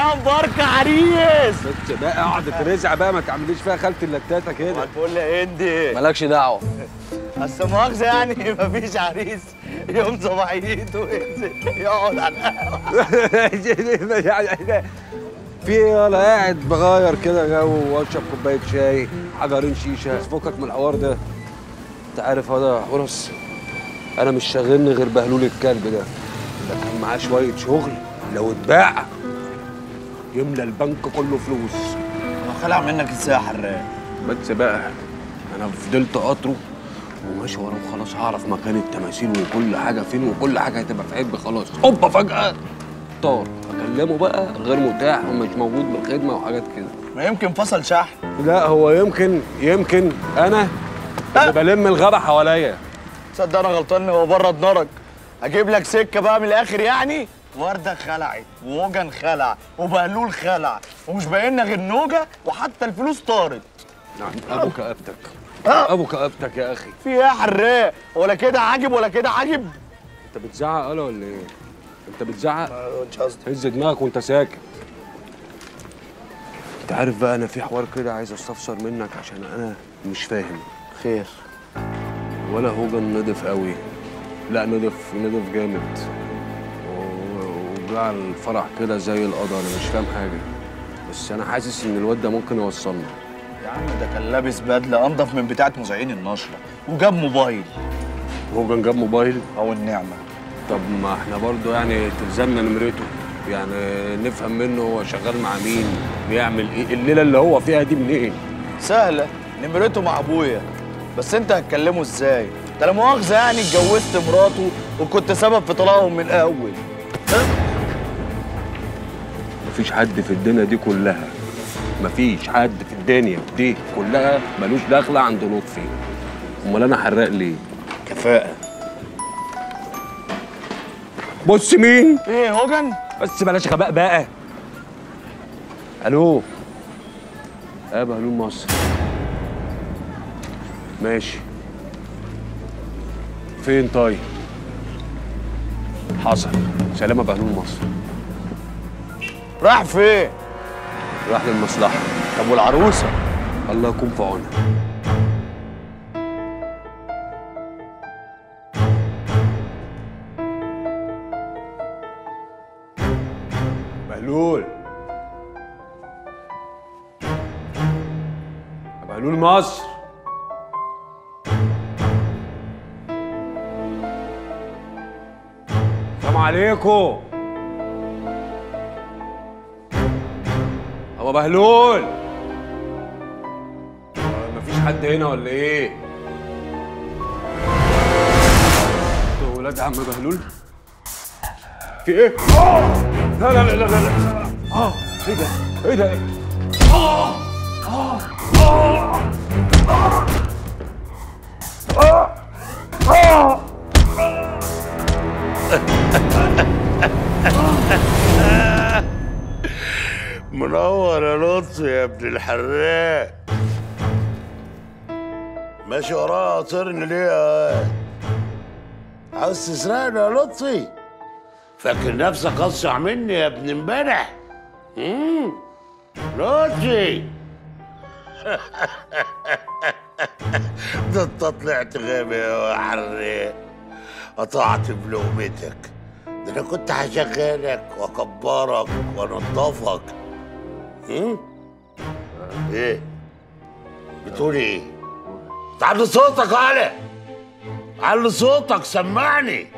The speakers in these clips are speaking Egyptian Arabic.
جدعان بارك عريس بس بقى اقعد ترزع بقى ما تعمليش فيها خالة اللتاتة كده هتقول لي هندي مالكش دعوه بس مؤاخذة يعني مفيش عريس يوم صباحيته وينزل يقعد على القهوة في ايه ولا قاعد بغير كده جو واشرب كوبايه شاي حجرين شيشه فكك من الحوار ده انت عارف هذا حرس انا مش شاغلني غير بهلول الكلب ده لكن معاه شويه شغل لو اتباع يملى البنك كله فلوس هو خلع منك ازاي يا حراق بس بقى انا فضلت قطره وماشي وراه خلاص هعرف مكان التماثيل وكل حاجه فين وكل حاجه هتبقى في عب خلاص هوبا فجاه طار اكلمه بقى غير متاح ومش موجود بالخدمه وحاجات كده ما يمكن فصل شحن لا هو يمكن يمكن انا اللي بلم الغابه حواليا تصدق انا غلطان هو بره دماغك اجيب لك سكه بقى من الاخر يعني ورده خلعت ووجن خلع وبهلول خلع ومش باين لنا غير نوجه وحتى الفلوس طارت نعم ابو كآبتك آه. ابو كآبتك يا اخي في ايه يا حراق ولا كده عاجب ولا كده عاجب انت بتزعق انا ولا ايه انت بتزعق مش قصدي هز دماغك وانت ساكت انت عارف بقى انا في حوار كده عايز استفسر منك عشان انا مش فاهم خير ولا هوجن نضف قوي لا نضف نضف جامد و- وجع الفرح كده زي القضا انا مش فاهم حاجه بس انا حاسس ان الواد ده ممكن يوصلنا يا عم ده كان لابس بدله انضف من بتاعه مذيعين النشره وجاب موبايل هوجن جاب موبايل او النعمه طب ما احنا برضو يعني تلزمنا نمرته يعني نفهم منه هو شغال مع مين بيعمل ايه الليله اللي هو فيها دي منين سهله نمرته مع ابويا بس انت هتكلمه ازاي ده لا مؤاخذه يعني اتجوزت مراته وكنت سبب في طلاقهم من الاول مفيش حد في الدنيا دي كلها مفيش حد في الدنيا دي كلها ملوش دخله عند لطفي امال انا حراق ليه كفاءه بص مين ايه هوجن بس بلاش غباء بقى الو اه بهلول مصر ماشي فين طيب حصل سلامة بهلول مصر راح فين راح للمصلحة طب والعروسه الله يكون في عونها بهلول يا بهلول مصر السلام عليكم هو بهلول آه، مفيش حد هنا ولا ايه؟ انتوا ولاد عم بهلول؟ في ايه؟ آه! لا لا لا لا لا لا اه ايه ده؟ ايه ده؟ آه! آه! آه! آه! آه! منور يا لطفي يا ابن الحراق ماشي ورايا قاطرني ليه يا واد؟ عاوز تسرقني يا لطفي فاكر نفسك اسرع مني يا ابن امبارح مم. لطفي ده انت طلعت غبي يا حراق قطعت بلقمتك ده انا كنت هشغلك واكبرك وانضفك هم؟ ايه بتقول ايه تعلي صوتك على علي صوتك سمعني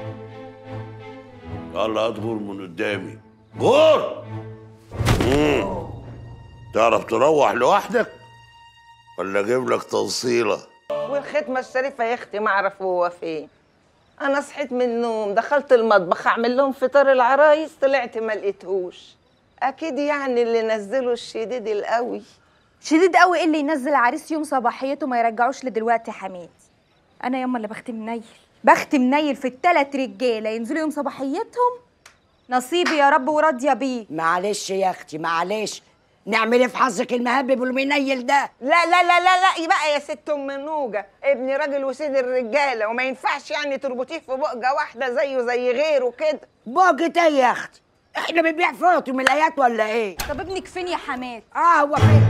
يلا هات غور من قدامي غور مم. تعرف تروح لوحدك ولا اجيب لك توصيله والختمة الشريفة يا اختي ما اعرف هو فين انا صحيت من النوم دخلت المطبخ اعمل لهم فطار العرايس طلعت ما لقيتهوش اكيد يعني اللي نزله الشديد القوي شديد قوي ايه اللي ينزل عريس يوم صباحيته ما يرجعوش لدلوقتي حميد انا ياما اللي بختم منيل بختم منيل في التلات رجاله ينزلوا يوم صباحيتهم نصيبي يا رب وراضيه بيه معلش يا اختي معلش نعمل ايه في حظك المهبب والمنيل ده لا لا لا لا لا بقى يا ست ام نوجه ابني راجل وسيد الرجاله وما ينفعش يعني تربطيه في بقجه واحده زيه زي غيره كده بوجة ايه يا اختي احنا بنبيع فوط وملايات ولا ايه طب ابنك فين يا حماد اه هو فين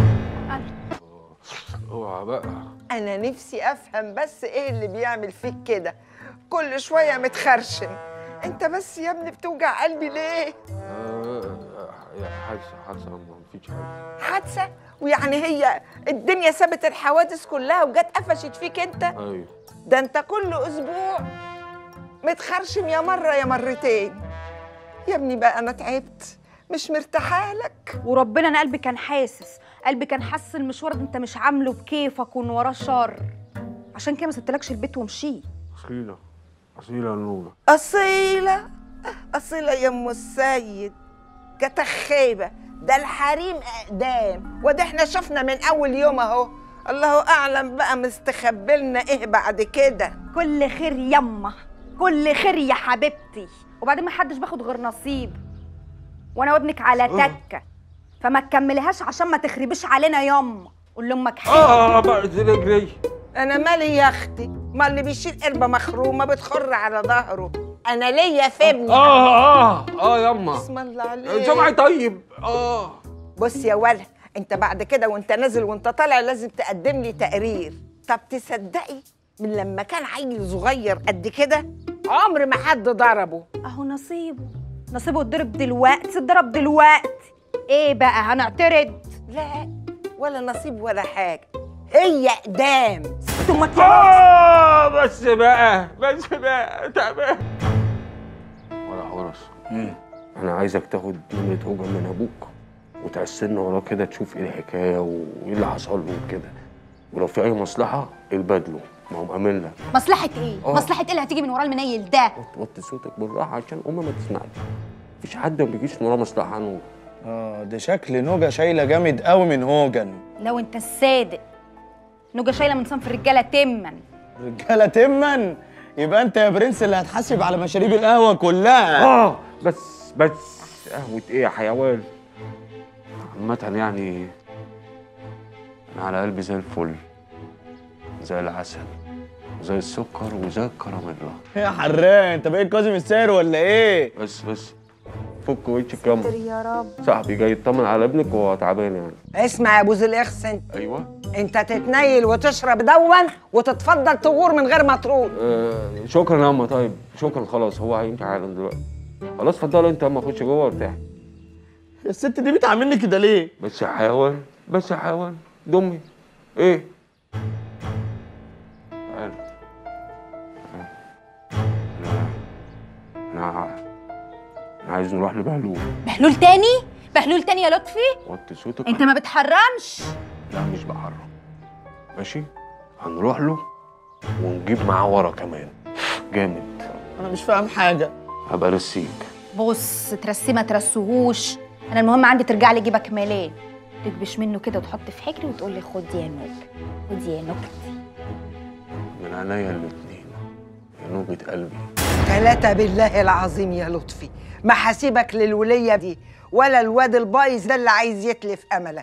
اوعى بقى انا نفسي افهم بس ايه اللي بيعمل فيك كده كل شويه متخرشم انت بس يا ابني بتوجع قلبي ليه آه، يا حادثه حادثه ما فيش حاجه حادثه ويعني هي الدنيا سابت الحوادث كلها وجت قفشت فيك انت ايوه ده انت كل اسبوع متخرشم يا مره يا مرتين يا ابني بقى انا تعبت مش مرتاحه لك وربنا انا قلبي كان حاسس قلبي كان حاسس المشوار ده انت مش عامله بكيفك وان وراه شر عشان كده ما سبتلكش البيت ومشيت اصيله اصيله النوبه اصيله اصيله يا ام السيد جاتك خيبه ده الحريم اقدام وده احنا شفنا من اول يوم اهو الله اعلم بقى مستخبلنا ايه بعد كده كل خير يما كل خير يا حبيبتي وبعدين ما حدش باخد غير نصيب وانا وابنك على تكه فما تكمليهاش عشان ما تخربيش علينا يما قول لامك حاجه اه بقى رجلي انا مالي يا اختي ما اللي بيشيل قربه مخرومه بتخر على ظهره انا ليا في ابني اه اه اه يما بسم الله عليك سمعي طيب اه بص يا ولا انت بعد كده وانت نازل وانت طالع لازم تقدم لي تقرير طب تصدقي من لما كان عيل صغير قد كده عمر ما حد ضربه اهو نصيبه نصيبه اتضرب دلوقتي اتضرب دلوقتي ايه بقى هنعترض لا ولا نصيب ولا حاجه هي اقدام ثم اه بس بقى بس بقى تمام ولا حورس انا عايزك تاخد نمرة هوجة من ابوك وتعسلنا وراه كده تشوف ايه الحكايه وايه اللي حصل له وكده ولو في اي مصلحه البدله ما هو مأمن لك مصلحه ايه آه. مصلحه ايه اللي هتيجي من ورا المنيل ده وطي صوتك بالراحه عشان امي ما تسمعش مفيش حد ما بيجيش من وراه مصلحه عنه اه ده شكل نوجة شايلة جامد قوي من هوجن لو انت الصادق نوجه شايله من صنف الرجاله تما رجالة تمن يبقى انت يا برنس اللي هتحاسب على مشاريب القهوة كلها اه بس بس قهوة ايه يا حيوان عامة يعني انا على قلبي زي الفل زي العسل وزي السكر وزي الكراميلا يا حراق انت بقيت كاظم الساهر ولا ايه؟ بس بس فك وشك كم يا رب صاحبي جاي يطمن على ابنك وهو تعبان يعني اسمع يا ابو ذي الاخس انت ايوه انت تتنيل وتشرب دون وتتفضل تغور من غير ما تروح آه شكرا يا اما طيب شكرا خلاص هو هيمشي حالا دلوقتي خلاص اتفضل انت اما خش جوه وارتاح الست دي بتعاملني كده ليه؟ بس يا حيوان بس يا حيوان دمي ايه تعال انا انا انا عايز نروح لبهلول بهلول تاني بهلول تاني يا لطفي وطي صوتك انت ما بتحرمش لا مش بحرم ماشي هنروح له ونجيب معاه ورا كمان جامد انا مش فاهم حاجة هبقى رسيك بص ترسيه ما ترسوهوش انا المهم عندي ترجع لي جيبك مالين تكبش منه كده وتحط في حجري وتقول لي خد يا نوب خد يا نوبتي من عينيا الاتنين يا نوبة قلبي ثلاثة بالله العظيم يا لطفي ما حاسبك للولية دي ولا الواد البايظ ده اللي عايز يتلف املك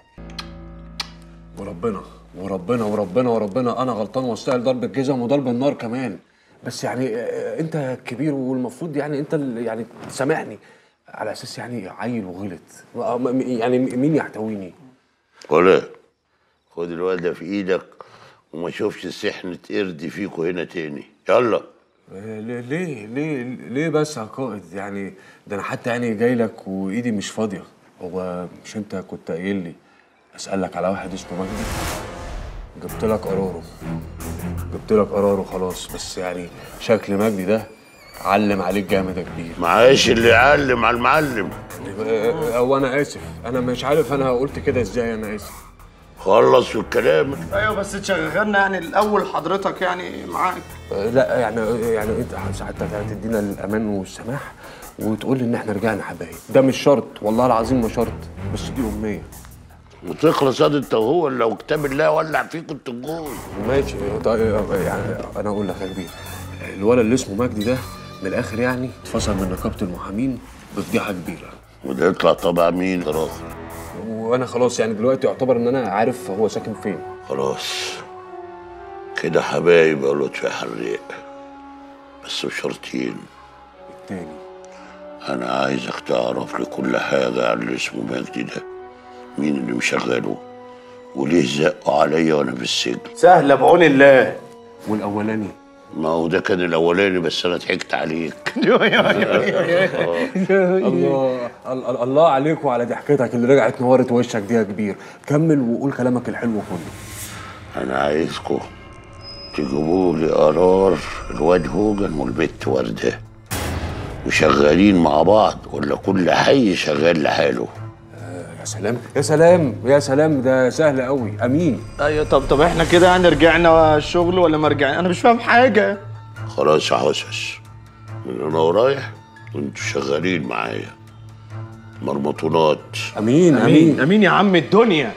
وربنا وربنا وربنا وربنا انا غلطان واستاهل ضرب الجزم وضرب النار كمان بس يعني آه، انت كبير والمفروض يعني انت اللي يعني تسامحني على اساس يعني عيل وغلط آه، م- م- يعني مين يحتويني ولا خد الواد ده في ايدك وما اشوفش سحنة قرد فيكوا هنا تاني يلا آه، ليه ليه ليه ليه بس يا قائد يعني ده انا حتى يعني جاي لك وايدي مش فاضيه هو مش انت كنت قايل لي اسالك على واحد اسمه مجدي جبت لك قراره جبت لك قراره خلاص بس يعني شكل مجدي ده علم عليك جامد يا كبير معاش اللي يعلم على المعلم آه، هو انا اسف انا مش عارف انا قلت كده ازاي انا اسف خلص في الكلام ايوه بس تشغلنا يعني الاول حضرتك يعني معاك آه، لا يعني يعني انت ساعتها هتدينا الامان والسماح وتقول لي ان احنا رجعنا حبايب ده مش شرط والله العظيم ما شرط بس دي امنيه وتخلص هذا انت وهو لو كتاب الله ولع فيكوا انتوا الجوز ماشي طيب يعني انا اقول لك يا كبير الولد اللي اسمه مجدي ده من الاخر يعني اتفصل من نقابه المحامين بفضيحه كبيره وده يطلع طبع مين خلاص وانا خلاص يعني دلوقتي يعتبر ان انا عارف هو ساكن فين خلاص كده حبايب يا لطفي حريق بس بشرطين التاني انا عايزك تعرف لي كل حاجه عن اللي اسمه مجدي ده مين اللي مشغله وليه زقوا عليا وانا في السجن سهله بعون الله والاولاني ما هو ده كان الاولاني بس انا ضحكت عليك الله ال- الله عليك وعلى ضحكتك اللي رجعت نورت وشك دي يا كبير كمل وقول كلامك الحلو كله انا عايزكم تجيبوا لي قرار الواد هوجن والبت ورده وشغالين مع بعض ولا كل حي شغال لحاله يا سلام يا سلام يا سلام ده سهل قوي امين ايوه طب طب احنا كده يعني رجعنا الشغل ولا ما رجعنا انا مش فاهم حاجه خلاص يا حسس من هنا ورايح وانتوا شغالين معايا مرمطونات امين امين امين امين يا عم الدنيا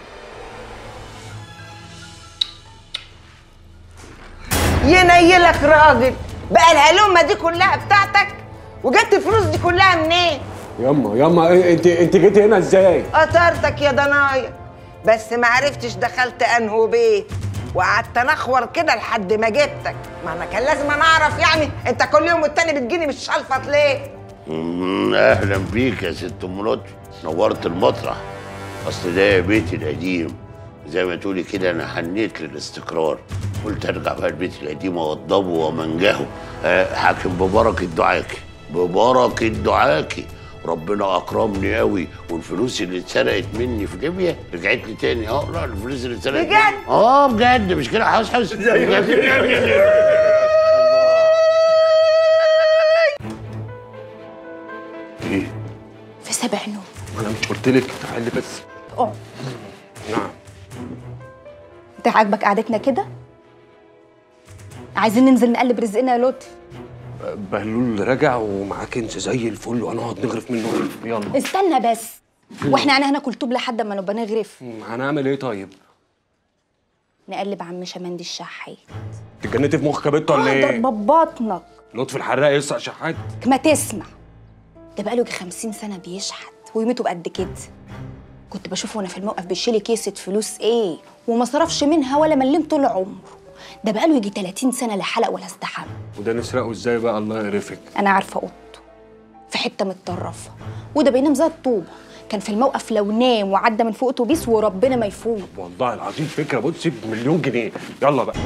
ينيلك راجل بقى الهلومه دي كلها بتاعتك وجبت الفلوس دي كلها منين ياما ياما إيه انت انت جيتي هنا ازاي قطرتك يا ضنايا بس ما عرفتش دخلت انهو بيت وقعدت انخور كده لحد ما جبتك ما انا كان لازم انا اعرف يعني انت كل يوم والتاني بتجيني مش شلفط ليه مم، اهلا بيك يا ست ام لطفي نورت المطرح اصل ده بيتي القديم زي ما تقولي كده انا حنيت للاستقرار قلت ارجع بقى البيت القديم اوضبه وامنجهه آه، حاكم ببركه دعاكي ببركه دعاكي ربنا اكرمني قوي والفلوس اللي اتسرقت مني في ليبيا رجعت لي تاني اه لا الفلوس اللي اتسرقت بجد؟ مني- اه بجد مش كده حوس حوس ايه في سبع نوم انا مش قلت لك تعالي بس اقعد نعم انت عاجبك قعدتنا كده عايزين ننزل نقلب رزقنا يا لطفي بهلول رجع ومعاه كنز زي الفل وهنقعد نغرف منه يلا استنى بس واحنا انا هناكل طوب لحد ما نبقى نغرف هنعمل ايه طيب؟ نقلب عم شمندي الشحات اتجننتي في مخك يا بت ولا اه ايه؟ ده ببطنك لطفي الحراق يسرق شحات ما تسمع ده بقاله يجي 50 سنه بيشحت وقيمته بقد كده كنت بشوفه وانا في الموقف بيشيل كيسه فلوس ايه وما صرفش منها ولا مليم طول عمره ده بقاله يجي 30 سنه لا حلق ولا استحمى وده نسرقه ازاي بقى الله يقرفك؟ انا عارفه اوضته في حته متطرفه وده بينام زي الطوبه كان في الموقف لو نام وعدى من فوق اتوبيس وربنا ما يفوق والله العظيم فكره بصي بمليون جنيه يلا بقى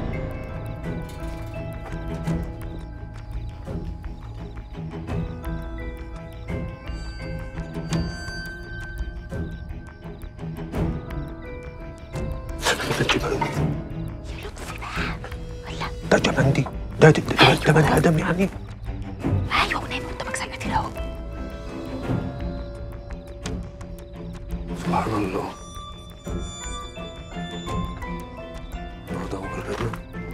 ده جبندي ده ده ده ده بني ادم يعني ايوه ونايم قدامك زي القتيل اهو سبحان الله بدور هنا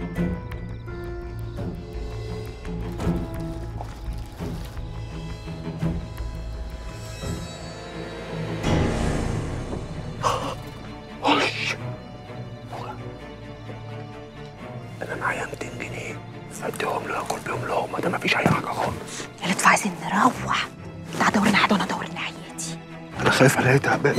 وش انا معايا 200 جنيه فاديهم له اكل بيهم لقمه ده مفيش اي حاجه خالص يا لطفي عايزين نروح تعال دور الناحيه وانا ادور الناحيه دي انا خايف الاقي تعبان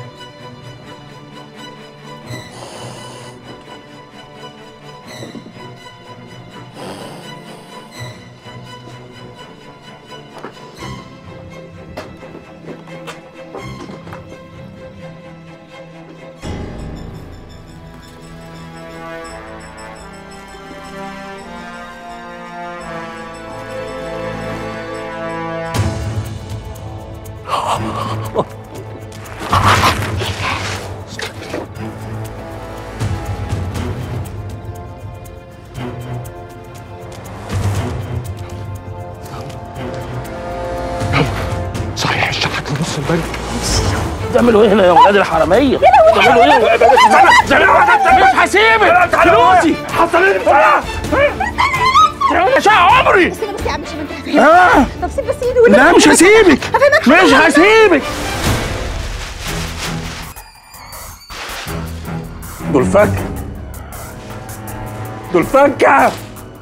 صحيح الشحات في نص البنك تعملوا ايه هنا يا ولاد الحراميه؟ تعملوا ايه؟ مش هسيبك فلوسي حصلت بسرعه يا شقة عمري بس انا بس يا عم شيل انت آه. طب سيب بس ايدي ولا لا مش هسيبك مش هسيبك دول فكة دول فكة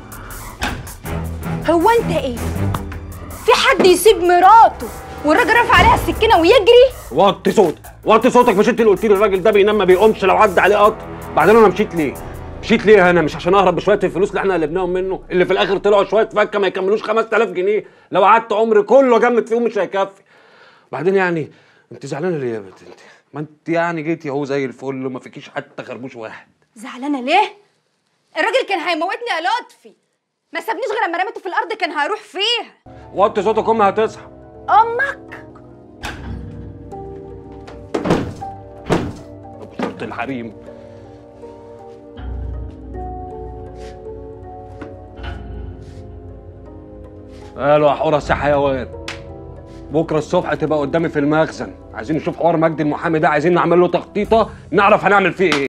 هو انت ايه في حد يسيب مراته والراجل رافع عليها السكينه ويجري وطي صوتك وطي صوتك مش انت اللي قلت لي الراجل ده بينام ما بيقومش لو عدى عليه قطر بعدين انا مشيت ليه مشيت ليه انا مش عشان اهرب بشويه الفلوس اللي احنا قلبناهم منه اللي في الاخر طلعوا شويه فكه ما يكملوش 5000 جنيه لو قعدت عمري كله اجمد فيهم مش هيكفي بعدين يعني انت زعلانه ليه يا بنت انت ما انت يعني جيتي اهو زي الفل وما فيكيش حتى خربوش واحد زعلانه ليه الراجل كان هيموتني يا لطفي ما سابنيش غير لما رميته في الارض كان هيروح فيها وطي صوتك امي هتصحى امك ابو صوت الحريم قالوا يا حورس يا حيوان بكره الصبح تبقى قدامي في المخزن عايزين نشوف حوار مجدي المحامي ده عايزين نعمل له تخطيطه نعرف هنعمل فيه ايه